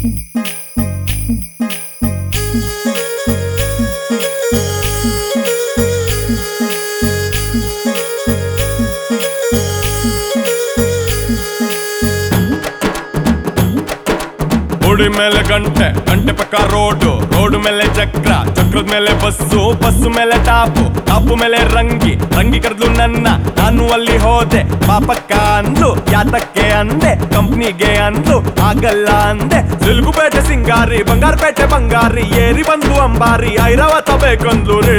ಗುಡಿ ಮೇಲೆ ಗಂಟೆ ಗಂಟೆ ಪಕ್ಕ ರೋಡು ರೋಡ್ ಮೇಲೆ ಚಕ್ರ ಚಕ್ರದ ಮೇಲೆ ಬಸ್ಸು ಬಸ್ಸು ಮೇಲೆ ಟಾಪು ಟಾಪು ಮೇಲೆ ರಂಗಿ ರಂಗಿ ಕರೆದ್ಲು ನನ್ನ ನಾನು ಅಲ್ಲಿ ಹೋದೆ ಪಾಪಕ್ಕ ಅಂದ್ಲು ಯಾತಕ್ಕೆ ಅಂದೆ ಕಂಪ್ನಿಗೆ ಅಂದ್ಲು ಆಗಲ್ಲ ಅಂದೆ ಸಿಲ್ಗುಪೇಟೆ ಸಿಂಗಾರಿ ಬಂಗಾರಪೇಟೆ ಬಂಗಾರಿ ಏರಿ ಬಂದು ಅಂಬಾರಿ ಐರಾವತ ಬೇಕಂದ್ಲು ರೇ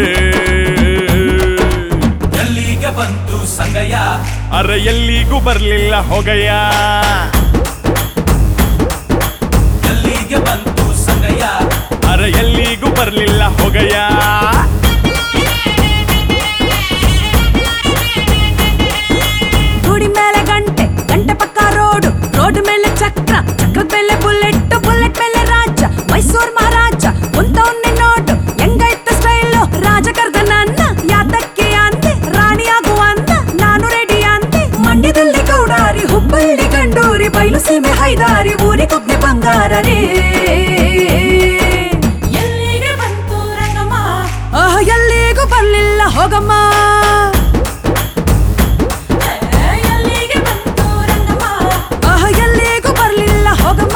ಎಲ್ಲಿಗೆ ಬಂತು ಸಂಗಯ್ಯ ಅರೆ ಎಲ್ಲಿಗೂ ಬರ್ಲಿಲ್ಲ ಹೋಗಯ್ಯ ಎಲ್ಲಿಗೆ ಬಂತು ಸಂಗಯ್ಯ ಅರೆ ಎಲ್ಲಿಗೂ ಬರ್ಲಿಲ್ಲ ಹೋಗಯ್ಯ ಗುಡಿ ಮೇಲೆ ಗಂಟೆ ಗಂಟೆ ಪಕ್ಕ ರೋಡು ರೋಡ್ ಮೇಲೆ ಚಕ್ರ ಚಕ್ರದ ಮೇಲೆ ಬುಲೆಟ್ ಬುಲೆಟ್ ಮೇಲೆ ರಾಜ ಮೈಸೂರ್ ಮಹಾರಾಜ ಕುಂತವನ್ನೇ ನೋಡು ಹೆಂಗೈತ ಸ್ಟೈಲು ರಾಜ ಕರ್ದ ನನ್ನ ಯಾತಕ್ಕೆ ಅಂದೆ ರಾಣಿ ಆಗುವ ಅಂದ ನಾನು ರೆಡಿ ಅಂದೆ ಮಂಡ್ಯದಲ್ಲಿ ಗೌಡಾರಿ ಹುಬ್ಬಳ್ಳಿ ಗಂಡೂರಿ ಬಯಲು ಸೀಮೆ ಹೈದಾರಿ ಊರಿಗೊಬ್ಬೆ ಬಂಗಾರ ರೇ ಎಲ್ಲಿಗೆ ಬಂತು ರಂಗಮ್ಮ ಆಹ್ ಎಲ್ಲಿಗೂ ಬರ್ಲಿಲ್ಲ ಹೋಗಮ್ಮ ಎಲ್ಲಿಗೆ ಬಂತು ರಂಗಮ್ಮ ಆಹ್ ಎಲ್ಲಿಗೂ ಬರ್ಲಿಲ್ಲ ಹೋಗಮ್ಮ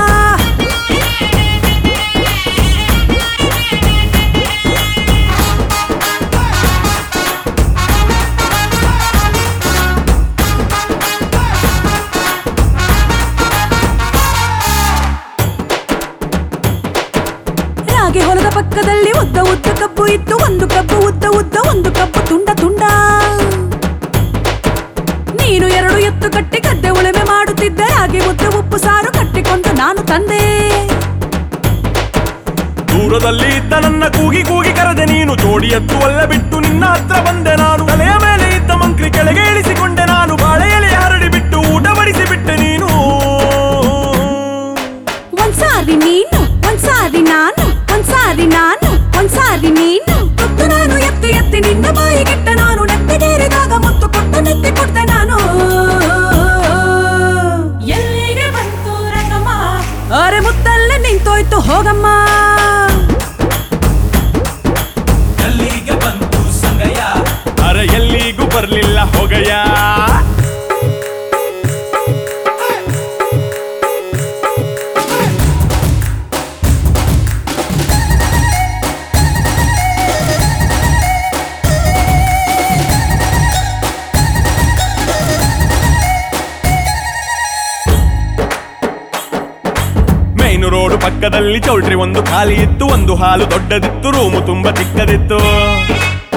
ರಾಗಿ ಹೊಲದ ಪಕ್ಕದಲ್ಲಿ ಉದ್ದ ಉದ್ದ ಕಬ್ಬು ಇತ್ತು ಒಂದು ಕಬ್ಬು ಉದ್ದ ಉದ್ದ ಒಂದು ಕಬ್ಬು ತುಂಡ ತುಂಡ ನೀನು ಎರಡು ಎತ್ತು ಕಟ್ಟಿ ಗದ್ದೆ ಉಳುಮೆ ಮಾಡುತ್ತಿದ್ದೆ ರಾಗಿ ಮುದ್ದೆ ಉಪ್ಪು ಸಾರು ಕಟ್ಟಿಕೊಂಡು ನಾನು ತಂದೆ ದೂರದಲ್ಲಿ ಇದ್ದ ನನ್ನ ಕೂಗಿ ಕೂಗಿ ಕರೆದೆ ನೀನು ಜೋಡಿ ಎತ್ತು ಅಲ್ಲ ಬಿಟ್ಟು ನಿನ್ನ ಹತ್ರ ಬಂದೆ ನಾನು ತಲೆಯ ಮೇಲೆ ಇದ್ದ ಮಂಕ್ರಿ ಕೆಳಗೆ ಇಳಿಸಿಕೊಂಡೆ ನಾನು ಬಾಳೆ ಎಲೆ ಹರಡಿ ಬಿಟ್ಟು ಊಟ ಬಡಿಸಿ ಬಿಟ್ಟೆ ನೀನು ಒಂದ್ಸಾರಿ ನೀನು ಒಂದ್ಸಾರಿ ನಾನು ಒಂದ್ಸಾರಿ ನಾನು ಒಂದ್ಸಾರಿ ನೀನು ತುತ್ತು ನಾನು ಎತ್ತಿ ಎತ್ತಿ ನಿನ್ನ ಬಾಯಿಗಿಟ್ಟ ನಾನು ನೆತ್ತಿಗೇರಿದಾಗ ಮುತ್ತು ಕೊಟ್ಟು ನೆತ್ತಿ ಕೊಡ್ತೆ ನಾನು ಎಲ್ಲಿಗೆ ಬಂತು ರಂಗಮ್ಮ ಅರೆ ಮುತ್ತಲ್ಲೇ ನಿಂತೋಯ್ತು ಹೋಗಮ್ಮ ಎಲ್ಲಿಗೆ ಬಂತು ಸಂಗಯ್ಯ ಅರೆ ಎಲ್ಲಿಗೂ ಬರ್ಲಿಲ್ಲ ಹೋಗಯ್ಯ ಮೈನು ರೋಡು ಪಕ್ಕದಲ್ಲಿ ಚೌಲ್ಟ್ರಿ ಒಂದು ಖಾಲಿ ಇತ್ತು ಒಂದು ಹಾಲು ದೊಡ್ಡದಿತ್ತು ರೂಮು ತುಂಬಾ ಚಿಕ್ಕದಿತ್ತು